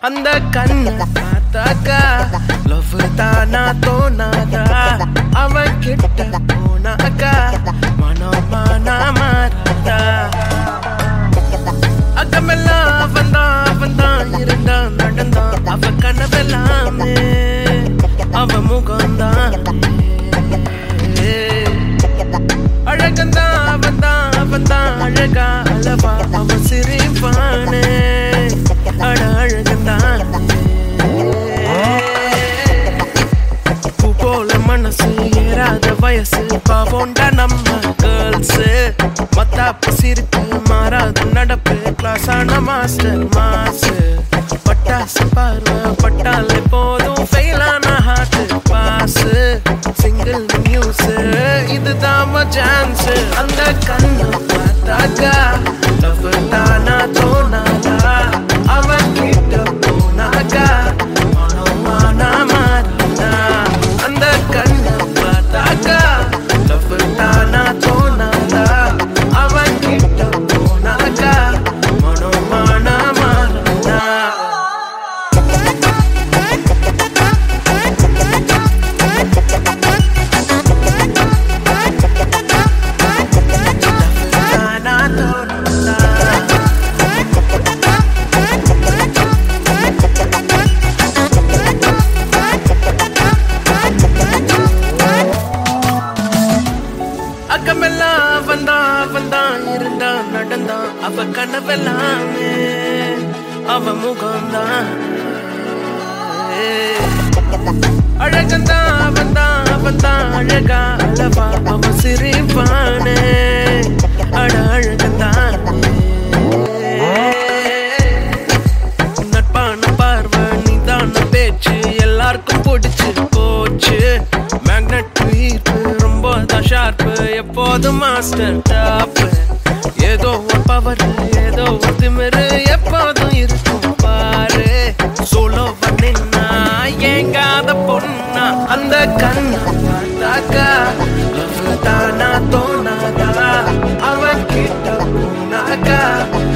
அந்த கண்ணை பார்த்தாக்கா லவ் தானா தோணாதா அவன் கிட்ட போனாக்கா மனம் மானா மாறாதா அக்கமெல்லாம் அவன் தான் அவன் தான் இருந்தான் நடந்தான் அவ கனவெல்லாமே அவ முகம்தான் அழகந்தான் அவன் தான் அவன் தான் அழகா அளவா அவன் சிரிப்பானே அட அழகந்தான் பூ போல மனசு ஏறாத வயசு பாவோண்டா நம்ம கேர்ள்ஸ் மத்தாப்பு சிரிப்பு மாறாத நடப்பு கிளாஸ் ஆன மாஸ்டர் மாசு பட்டாசு பார்வை பட்டாலே போதும் ஃபெயிலான ஹார்ட் பாஸ் சிங்கிள் நியூஸ் இதுதான் சான்ஸ் அந்த கண்ணை பார்த்தாக்கா லவ் தானா தோணாதா அவன் கிட்ட போனாக்கா மனமானா மாறினா அந்த கண்ணை பார்த்தாக்கா லவ் தானா தோணாதா அவன் கிட்ட போனாக்கா மனமானா மாறினா தானா தோணாதா அக்கமெல்லாம் வந்தான் வந்தான் இருந்தான் நடந்தான் அவ கனவெல்லாமே அவ முகம்தான் அழகந்தான் அவன்தான் அவன்தான் அழகா அளவா அவ சிரிப்பானே அட அழகந்தான் நட்பான பார்வை நிதான பேச்சு எல்லாருக்கும் பிடிச்சு போச்சு மேக்னெட் ஈர்ப்பு ரொம்ப தான் ஷார்ப்பு எப்போதும் மாஸ்டர் டாப் ஏதோ ஒரு பவர் ஏதோ ஒரு திமிரு எப்போதும் இருக்கும் பாரு சோலோ பண்ணினா ஏங்காத பொண்ணா அந்த கண்ணை பார்த்தாக்கா love தானா தோணாதா அவன் கிட்ட போனாக்கா